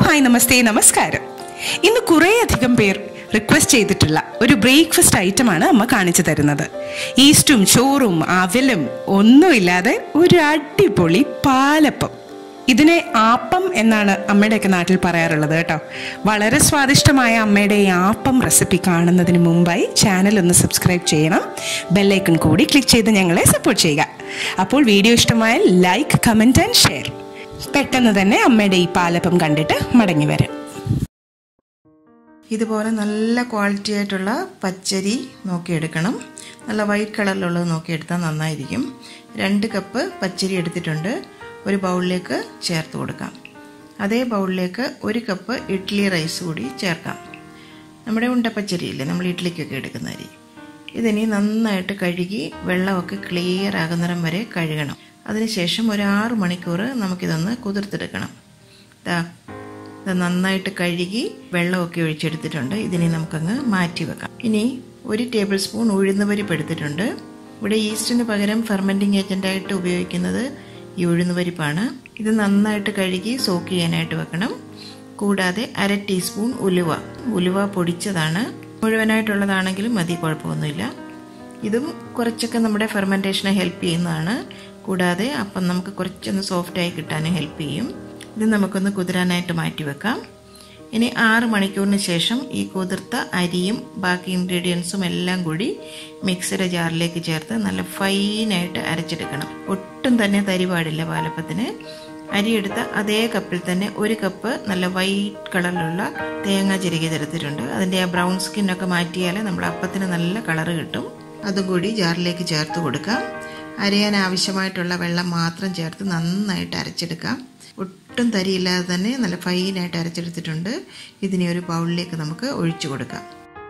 hi നമസ്തേ നമസ്കാരം ഇന്ന് കുറേയധികം പേർ റിക്വസ്റ്റ് ചെയ്തിട്ടുള്ള ഒരു ബ്രേക്ക്ഫാസ്റ്റ് ഐറ്റമാണ് അമ്മ കാണിച്ചു തരുന്നത് ഈസ്റ്റും ചോറും അവിലും ഒന്നുമില്ലാതെ ഒരു അടിപൊളി പാലപ്പം ഇതിനെ ആപ്പം എന്നാണ് അമ്മയുടെയൊക്കെ നാട്ടിൽ പറയാറുള്ളത് കേട്ടോ വളരെ സ്വാദിഷ്ടമായ അമ്മയുടെ ഈ ആപ്പം റെസിപ്പി കാണുന്നതിന് മുമ്പായി ചാനൽ ഒന്ന് സബ്സ്ക്രൈബ് ചെയ്യണം ബെല്ലൈക്കൺ കൂടി ക്ലിക്ക് ചെയ്ത് ഞങ്ങളെ സപ്പോർട്ട് ചെയ്യുക അപ്പോൾ വീഡിയോ ഇഷ്ടമായാൽ ലൈക്ക് കമൻറ്റ് ആൻഡ് ഷെയർ പെട്ടെന്ന് തന്നെ അമ്മയുടെ ഈ പാലപ്പം കണ്ടിട്ട് മടങ്ങി വരാം ഇതുപോലെ നല്ല ക്വാളിറ്റി ആയിട്ടുള്ള പച്ചരി നോക്കിയെടുക്കണം നല്ല വൈറ്റ് കളറിലുള്ളത് നോക്കിയെടുത്താൽ നന്നായിരിക്കും രണ്ട് കപ്പ് പച്ചരി എടുത്തിട്ടുണ്ട് ഒരു ബൗളിലേക്ക് ചേർത്ത് കൊടുക്കാം അതേ ബൗളിലേക്ക് ഒരു കപ്പ് ഇഡ്ഡലി റൈസ് കൂടി ചേർക്കാം നമ്മുടെ ഉണ്ടപ്പച്ചരി ഇല്ലേ നമ്മൾ ഇഡ്ഡലിക്കൊക്കെ എടുക്കുന്ന അരി ഇതിനി നന്നായിട്ട് കഴുകി വെള്ളമൊക്കെ ക്ലിയർ ആകുന്നിടം വരെ കഴുകണം അതിനുശേഷം ഒരു ആറ് മണിക്കൂർ നമുക്കിതൊന്ന് കുതിർത്തെടുക്കണം ഇതാ ഇത് നന്നായിട്ട് കഴുകി വെള്ളമൊക്കെ ഒഴിച്ചെടുത്തിട്ടുണ്ട് ഇതിനെ നമുക്കങ്ങ് മാറ്റി വെക്കാം ഇനി ഒരു ടേബിൾ സ്പൂൺ ഉഴുന്നുപരിപ്പ് എടുത്തിട്ടുണ്ട് ഇവിടെ ഈസ്റ്റിന് പകരം ഫെർമെൻറ്റിംഗ് ഏജൻ്റായിട്ട് ഉപയോഗിക്കുന്നത് ഈ ഉഴുന്നുപരിപ്പാണ് ഇത് നന്നായിട്ട് കഴുകി സോക്ക് ചെയ്യാനായിട്ട് വെക്കണം കൂടാതെ അര ടീസ്പൂൺ ഉലുവ ഉലുവ പൊടിച്ചതാണ് മുഴുവനായിട്ടുള്ളതാണെങ്കിലും മതി കുഴപ്പമൊന്നുമില്ല ഇതും കുറച്ചൊക്കെ നമ്മുടെ ഫെർമെൻറ്റേഷനെ ഹെൽപ്പ് ചെയ്യുന്നതാണ് കൂടാതെ അപ്പം നമുക്ക് കുറച്ചൊന്ന് സോഫ്റ്റായി കിട്ടാനും ഹെൽപ്പ് ചെയ്യും ഇത് നമുക്കൊന്ന് കുതിരാനായിട്ട് മാറ്റി വെക്കാം ഇനി ആറ് മണിക്കൂറിന് ശേഷം ഈ കുതിർത്ത അരിയും ബാക്കി ഇൻഗ്രീഡിയൻസും എല്ലാം കൂടി മിക്സിയുടെ ജാറിലേക്ക് ചേർത്ത് നല്ല ഫൈനായിട്ട് അരച്ചെടുക്കണം ഒട്ടും തന്നെ തരി പാടില്ല പാലപ്പത്തിന് അരി എടുത്ത അതേ കപ്പിൽ തന്നെ ഒരു കപ്പ് നല്ല വൈറ്റ് കളറിലുള്ള തേങ്ങ ചിരകി തരത്തിട്ടുണ്ട് അതിൻ്റെ ആ ബ്രൗൺ സ്കിന്നൊക്കെ മാറ്റിയാൽ നമ്മുടെ അപ്പത്തിന് നല്ല കളറ് കിട്ടും അതും കൂടി ജാറിലേക്ക് ചേർത്ത് കൊടുക്കാം അരയാൻ ആവശ്യമായിട്ടുള്ള വെള്ളം മാത്രം ചേർത്ത് നന്നായിട്ട് അരച്ചെടുക്കാം ഒട്ടും തരിയില്ലാതെ തന്നെ നല്ല ഫൈനായിട്ട് അരച്ചെടുത്തിട്ടുണ്ട് ഇതിനെ ഒരു ബൗളിലേക്ക് നമുക്ക് ഒഴിച്ചു കൊടുക്കാം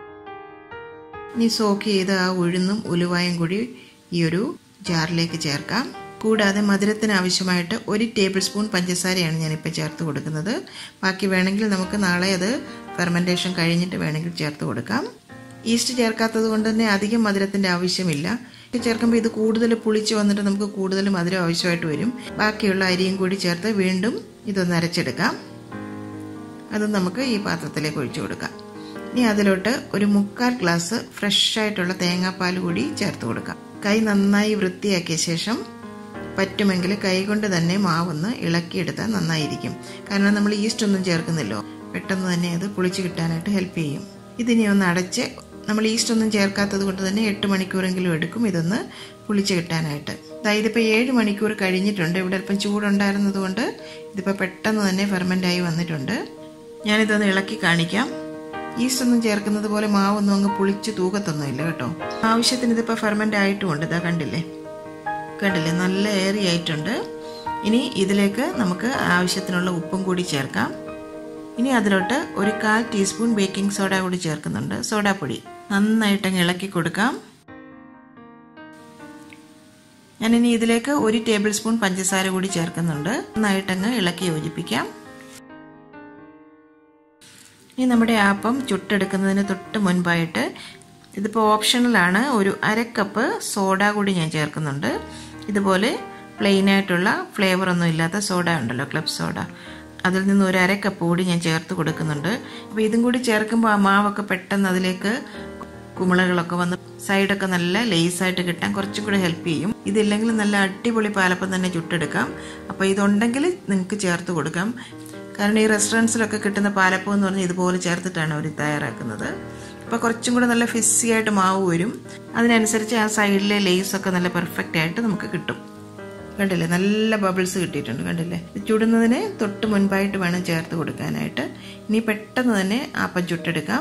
ഇനി സോക്ക് ചെയ്ത ആ ഉഴുന്നും ഉലുവായും കൂടി ഈ ഒരു ജാറിലേക്ക് ചേർക്കാം കൂടാതെ മധുരത്തിന് ആവശ്യമായിട്ട് ഒരു ടേബിൾ സ്പൂൺ പഞ്ചസാരയാണ് ഞാനിപ്പോൾ ചേർത്ത് കൊടുക്കുന്നത് ബാക്കി വേണമെങ്കിൽ നമുക്ക് നാളെ അത് ഫെർമെൻറ്റേഷൻ കഴിഞ്ഞിട്ട് വേണമെങ്കിൽ ചേർത്ത് കൊടുക്കാം ഈസ്റ്റ് ചേർക്കാത്തത് കൊണ്ട് തന്നെ അധികം മധുരത്തിൻ്റെ ആവശ്യമില്ല ചേർക്കുമ്പോൾ ഇത് കൂടുതൽ പുളിച്ച് വന്നിട്ട് നമുക്ക് കൂടുതൽ മധുരം ആവശ്യമായിട്ട് വരും ബാക്കിയുള്ള അരിയും കൂടി ചേർത്ത് വീണ്ടും ഇതൊന്ന് അരച്ചെടുക്കാം അത് നമുക്ക് ഈ പാത്രത്തിലേക്ക് ഒഴിച്ചു കൊടുക്കാം ഇനി അതിലോട്ട് ഒരു മുക്കാൽ ഗ്ലാസ് ഫ്രഷ് ആയിട്ടുള്ള തേങ്ങാപ്പാൽ കൂടി ചേർത്ത് കൊടുക്കാം കൈ നന്നായി വൃത്തിയാക്കിയ ശേഷം പറ്റുമെങ്കിൽ കൈകൊണ്ട് തന്നെ മാവൊന്ന് ഇളക്കിയെടുത്താൽ നന്നായിരിക്കും കാരണം നമ്മൾ ഈസ്റ്റ് ഒന്നും ചേർക്കുന്നില്ലോ പെട്ടെന്ന് തന്നെ അത് പുളിച്ച് കിട്ടാനായിട്ട് ഹെൽപ്പ് ചെയ്യും ഇതിനെ ഒന്ന് അടച്ച് നമ്മൾ ഈസ്റ്റ് ഒന്നും ചേർക്കാത്തത് കൊണ്ട് തന്നെ എട്ട് മണിക്കൂറെങ്കിലും എടുക്കും ഇതൊന്ന് പുളിച്ച് കിട്ടാനായിട്ട് അതായത് ഇതിപ്പോൾ ഏഴ് മണിക്കൂർ കഴിഞ്ഞിട്ടുണ്ട് ഇവിടെ അല്പം ചൂടുണ്ടായിരുന്നത് കൊണ്ട് ഇതിപ്പോൾ പെട്ടെന്ന് തന്നെ ഫെർമെൻ്റായി വന്നിട്ടുണ്ട് ഞാനിതൊന്ന് ഇളക്കി കാണിക്കാം ഈസ്റ്റ് ഒന്നും ചേർക്കുന്നത് പോലെ മാവൊന്നും അങ്ങ് പുളിച്ച് തൂകത്തൊന്നുമില്ല കേട്ടോ ആവശ്യത്തിന് ഇതിപ്പോൾ ഫെർമെൻ്റ് ആയിട്ടുമുണ്ട് ഇതാ കണ്ടില്ലേ കണ്ടില്ലേ നല്ല ഏറി ആയിട്ടുണ്ട് ഇനി ഇതിലേക്ക് നമുക്ക് ആവശ്യത്തിനുള്ള ഉപ്പും കൂടി ചേർക്കാം ഇനി അതിലോട്ട് ഒരു കാൽ ടീസ്പൂൺ ബേക്കിംഗ് സോഡ കൂടി ചേർക്കുന്നുണ്ട് സോഡാപ്പൊടി നന്നായിട്ടങ്ങ് ഇളക്കി കൊടുക്കാം ഞാനിനി ഇതിലേക്ക് ഒരു ടേബിൾ സ്പൂൺ പഞ്ചസാര കൂടി ചേർക്കുന്നുണ്ട് നന്നായിട്ടങ്ങ് ഇളക്കി യോജിപ്പിക്കാം ഇനി നമ്മുടെ ആപ്പം ചുട്ടെടുക്കുന്നതിന് തൊട്ട് മുൻപായിട്ട് ഇതിപ്പോൾ ഓപ്ഷണലാണ് ഒരു അര കപ്പ് സോഡ കൂടി ഞാൻ ചേർക്കുന്നുണ്ട് ഇതുപോലെ പ്ലെയിൻ ആയിട്ടുള്ള ഫ്ലേവർ ഒന്നും ഇല്ലാത്ത സോഡ ഉണ്ടല്ലോ ക്ലബ് സോഡ അതിൽ നിന്ന് ഒരു അര കപ്പ് കൂടി ഞാൻ ചേർത്ത് കൊടുക്കുന്നുണ്ട് അപ്പോൾ ഇതും കൂടി ചേർക്കുമ്പോൾ ആ മാവൊക്കെ പെട്ടെന്ന് അതിലേക്ക് കുമിളകളൊക്കെ വന്ന് സൈഡൊക്കെ നല്ല ലേസായിട്ട് കിട്ടാൻ കുറച്ചും കൂടി ഹെൽപ്പ് ചെയ്യും ഇതില്ലെങ്കിൽ നല്ല അടിപൊളി പാലപ്പം തന്നെ ചുട്ടെടുക്കാം അപ്പോൾ ഇതുണ്ടെങ്കിൽ നിങ്ങൾക്ക് ചേർത്ത് കൊടുക്കാം കാരണം ഈ റെസ്റ്റോറൻറ്റ്സിലൊക്കെ കിട്ടുന്ന പാലപ്പം എന്ന് പറഞ്ഞാൽ ഇതുപോലെ ചേർത്തിട്ടാണ് അവർ തയ്യാറാക്കുന്നത് അപ്പോൾ കുറച്ചും കൂടെ നല്ല ഫിസ്സി ആയിട്ട് മാവ് വരും അതിനനുസരിച്ച് ആ സൈഡിലെ ലേസൊക്കെ നല്ല പെർഫെക്റ്റ് ആയിട്ട് നമുക്ക് കിട്ടും കണ്ടില്ലേ നല്ല ബബിൾസ് കിട്ടിയിട്ടുണ്ട് കണ്ടില്ലേ ചുടുന്നതിന് തൊട്ട് മുൻപായിട്ട് വേണം ചേർത്ത് കൊടുക്കാനായിട്ട് ഇനി പെട്ടെന്ന് തന്നെ ആപ്പം ചുട്ടെടുക്കാം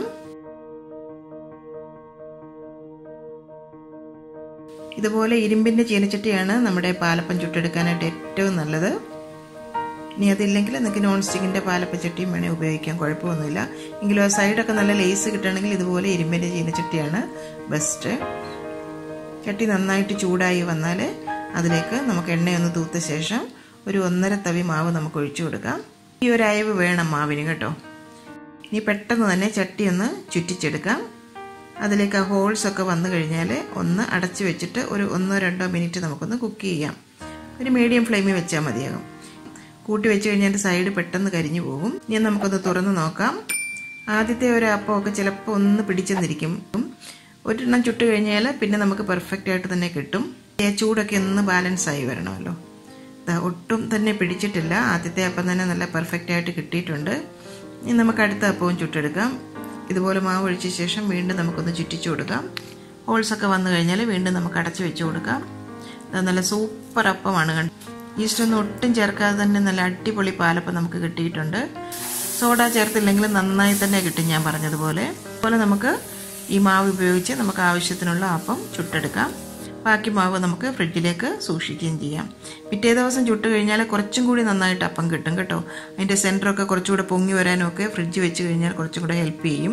ഇതുപോലെ ഇരുമ്പിൻ്റെ ചീനച്ചട്ടിയാണ് നമ്മുടെ പാലപ്പം ചുട്ടെടുക്കാനായിട്ട് ഏറ്റവും നല്ലത് ഇനി അതില്ലെങ്കിൽ നിങ്ങൾക്ക് നോൺ സ്റ്റിക്കിൻ്റെ പാലപ്പച്ചട്ടിയും വേണേൽ ഉപയോഗിക്കാം കുഴപ്പമൊന്നുമില്ല എങ്കിലും ആ സൈഡൊക്കെ നല്ല ലേസ് കിട്ടുകയാണെങ്കിൽ ഇതുപോലെ ഇരുമ്പിൻ്റെ ചീനച്ചട്ടിയാണ് ബെസ്റ്റ് ചട്ടി നന്നായിട്ട് ചൂടായി വന്നാൽ അതിലേക്ക് നമുക്ക് എണ്ണയൊന്ന് തൂത്ത ശേഷം ഒരു ഒന്നര തവി മാവ് നമുക്ക് ഒഴിച്ചു കൊടുക്കാം ഈ ഒരു അയവ് വേണം മാവിന് കേട്ടോ ഇനി പെട്ടെന്ന് തന്നെ ചട്ടി ഒന്ന് ചുറ്റിച്ചെടുക്കാം അതിലേക്ക് ആ ഹോൾസ് ഒക്കെ വന്നു കഴിഞ്ഞാൽ ഒന്ന് അടച്ചു വെച്ചിട്ട് ഒരു ഒന്നോ രണ്ടോ മിനിറ്റ് നമുക്കൊന്ന് കുക്ക് ചെയ്യാം ഒരു മീഡിയം ഫ്ലെയിമിൽ വെച്ചാൽ മതിയാകും കൂട്ടി വെച്ച് കഴിഞ്ഞാൽ എൻ്റെ സൈഡ് പെട്ടെന്ന് കരിഞ്ഞു പോകും ഇനി നമുക്കൊന്ന് തുറന്ന് നോക്കാം ആദ്യത്തെ ഒരു അപ്പമൊക്കെ ചിലപ്പോൾ ഒന്ന് പിടിച്ചെന്നിരിക്കും ഒരെണ്ണം ചുട്ട് കഴിഞ്ഞാൽ പിന്നെ നമുക്ക് പെർഫെക്റ്റ് ആയിട്ട് തന്നെ കിട്ടും ഈ ചൂടൊക്കെ ഒന്ന് ബാലൻസ് ആയി വരണമല്ലോ ദാ ഒട്ടും തന്നെ പിടിച്ചിട്ടില്ല ആദ്യത്തെ അപ്പം തന്നെ നല്ല പെർഫെക്റ്റ് ആയിട്ട് കിട്ടിയിട്ടുണ്ട് ഇനി നമുക്ക് അടുത്ത അപ്പവും ചുട്ടെടുക്കാം ഇതുപോലെ മാവ് ഒഴിച്ച ശേഷം വീണ്ടും നമുക്കൊന്ന് ചുറ്റിച്ചു കൊടുക്കാം ഹോൾസൊക്കെ വന്നു കഴിഞ്ഞാൽ വീണ്ടും നമുക്ക് അടച്ചു വെച്ച് കൊടുക്കാം ഇത് നല്ല സൂപ്പർ അപ്പമാണ് കണ്ട് ഈസ്റ്റൊന്നും ഒട്ടും ചേർക്കാതെ തന്നെ നല്ല അടിപൊളി പാലപ്പം നമുക്ക് കിട്ടിയിട്ടുണ്ട് സോഡ ചേർത്തില്ലെങ്കിൽ നന്നായി തന്നെ കിട്ടും ഞാൻ പറഞ്ഞതുപോലെ അതുപോലെ നമുക്ക് ഈ മാവ് ഉപയോഗിച്ച് നമുക്ക് ആവശ്യത്തിനുള്ള അപ്പം ചുട്ടെടുക്കാം ബാക്കി മാവ് നമുക്ക് ഫ്രിഡ്ജിലേക്ക് സൂക്ഷിക്കുകയും ചെയ്യാം പിറ്റേ ദിവസം ചുട്ട് കഴിഞ്ഞാൽ കുറച്ചും കൂടി നന്നായിട്ട് അപ്പം കിട്ടും കേട്ടോ അതിൻ്റെ സെൻറ്ററൊക്കെ കുറച്ചുകൂടെ പൊങ്ങി വരാനും ഒക്കെ ഫ്രിഡ്ജ് വെച്ച് കഴിഞ്ഞാൽ കുറച്ചും കൂടെ ഹെൽപ്പ് ചെയ്യും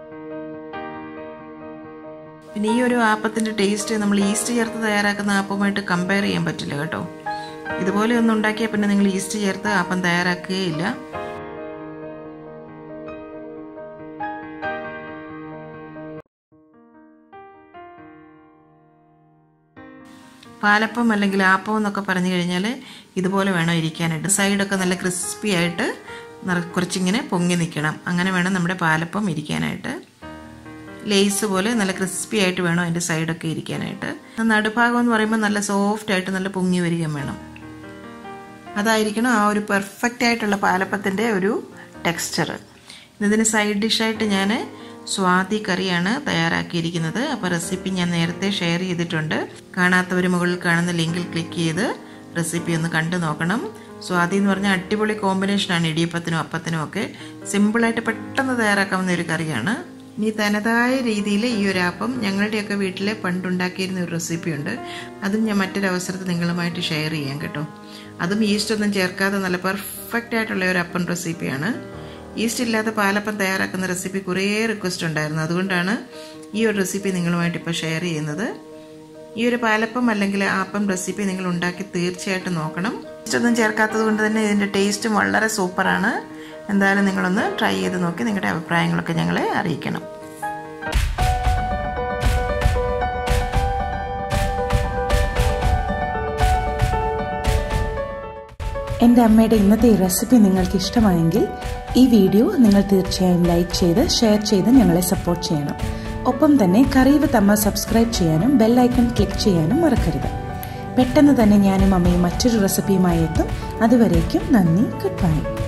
പിന്നെ ഈ ഒരു ആപ്പത്തിൻ്റെ ടേസ്റ്റ് നമ്മൾ ഈസ്റ്റ് ചേർത്ത് തയ്യാറാക്കുന്ന ആപ്പവുമായിട്ട് കമ്പയർ ചെയ്യാൻ പറ്റില്ല കേട്ടോ ഇതുപോലെ ഒന്ന് ഉണ്ടാക്കിയാൽ പിന്നെ നിങ്ങൾ ഈസ്റ്റ് ചേർത്ത് അപ്പം തയ്യാറാക്കുകയില്ല പാലപ്പം അല്ലെങ്കിൽ ആപ്പം എന്നൊക്കെ പറഞ്ഞു കഴിഞ്ഞാൽ ഇതുപോലെ വേണം ഇരിക്കാനായിട്ട് സൈഡൊക്കെ നല്ല ക്രിസ്പി ആയിട്ട് കുറച്ചിങ്ങനെ പൊങ്ങി നിൽക്കണം അങ്ങനെ വേണം നമ്മുടെ പാലപ്പം ഇരിക്കാനായിട്ട് ലേസ് പോലെ നല്ല ക്രിസ്പി ആയിട്ട് വേണം അതിൻ്റെ സൈഡൊക്കെ ഇരിക്കാനായിട്ട് നടുഭാഗം എന്ന് പറയുമ്പോൾ നല്ല സോഫ്റ്റ് ആയിട്ട് നല്ല പൊങ്ങി വരികയും വേണം അതായിരിക്കണം ആ ഒരു പെർഫെക്റ്റ് ആയിട്ടുള്ള പാലപ്പത്തിൻ്റെ ഒരു ടെക്സ്ചർ ഇതിന് സൈഡ് ഡിഷായിട്ട് ഞാൻ സ്വാതി കറിയാണ് തയ്യാറാക്കിയിരിക്കുന്നത് അപ്പോൾ റെസിപ്പി ഞാൻ നേരത്തെ ഷെയർ ചെയ്തിട്ടുണ്ട് കാണാത്തവർ മുകളിൽ കാണുന്ന ലിങ്കിൽ ക്ലിക്ക് ചെയ്ത് റെസിപ്പി ഒന്ന് കണ്ടു നോക്കണം സ്വാതി എന്ന് പറഞ്ഞാൽ അടിപൊളി കോമ്പിനേഷനാണ് ഇടിയപ്പത്തിനും അപ്പത്തിനും ഒക്കെ സിമ്പിളായിട്ട് പെട്ടെന്ന് തയ്യാറാക്കാവുന്ന ഒരു കറിയാണ് ഇനി തനതായ രീതിയിൽ ഈ ഒരു അപ്പം ഞങ്ങളുടെയൊക്കെ വീട്ടിൽ പണ്ടുണ്ടാക്കിയിരുന്ന ഒരു റെസിപ്പിയുണ്ട് അതും ഞാൻ മറ്റൊരു അവസരത്തിൽ നിങ്ങളുമായിട്ട് ഷെയർ ചെയ്യാം കേട്ടോ അതും ഈസ്റ്റ് ഒന്നും ചേർക്കാതെ നല്ല പെർഫെക്റ്റ് ആയിട്ടുള്ള ഒരു അപ്പം റെസിപ്പിയാണ് ഈസ്റ്റ് ഇല്ലാത്ത പാലപ്പം തയ്യാറാക്കുന്ന റെസിപ്പി കുറേ റിക്വസ്റ്റ് ഉണ്ടായിരുന്നു അതുകൊണ്ടാണ് ഈ ഒരു റെസിപ്പി നിങ്ങളുമായിട്ട് ഇപ്പോൾ ഷെയർ ചെയ്യുന്നത് ഈ ഒരു പാലപ്പം അല്ലെങ്കിൽ ആപ്പം റെസിപ്പി നിങ്ങൾ ഉണ്ടാക്കി തീർച്ചയായിട്ടും നോക്കണം ഈസ്റ്റ് ഒന്നും ചേർക്കാത്തത് കൊണ്ട് തന്നെ ഇതിൻ്റെ ടേസ്റ്റും വളരെ സൂപ്പറാണ് എന്തായാലും നിങ്ങളൊന്ന് ട്രൈ ചെയ്ത് നോക്കി നിങ്ങളുടെ അഭിപ്രായങ്ങളൊക്കെ ഞങ്ങളെ അറിയിക്കണം എൻ്റെ അമ്മയുടെ ഇന്നത്തെ ഈ റെസിപ്പി നിങ്ങൾക്ക് ഇഷ്ടമായെങ്കിൽ ഈ വീഡിയോ നിങ്ങൾ തീർച്ചയായും ലൈക്ക് ചെയ്ത് ഷെയർ ചെയ്ത് ഞങ്ങളെ സപ്പോർട്ട് ചെയ്യണം ഒപ്പം തന്നെ കറീവ് തമ്മ സബ്സ്ക്രൈബ് ചെയ്യാനും ബെല്ലൈക്കൺ ക്ലിക്ക് ചെയ്യാനും മറക്കരുത് പെട്ടെന്ന് തന്നെ ഞാനും അമ്മയും മറ്റൊരു റെസിപ്പിയുമായി എത്തും അതുവരേക്കും നന്ദി ഗുഡ് ബൈ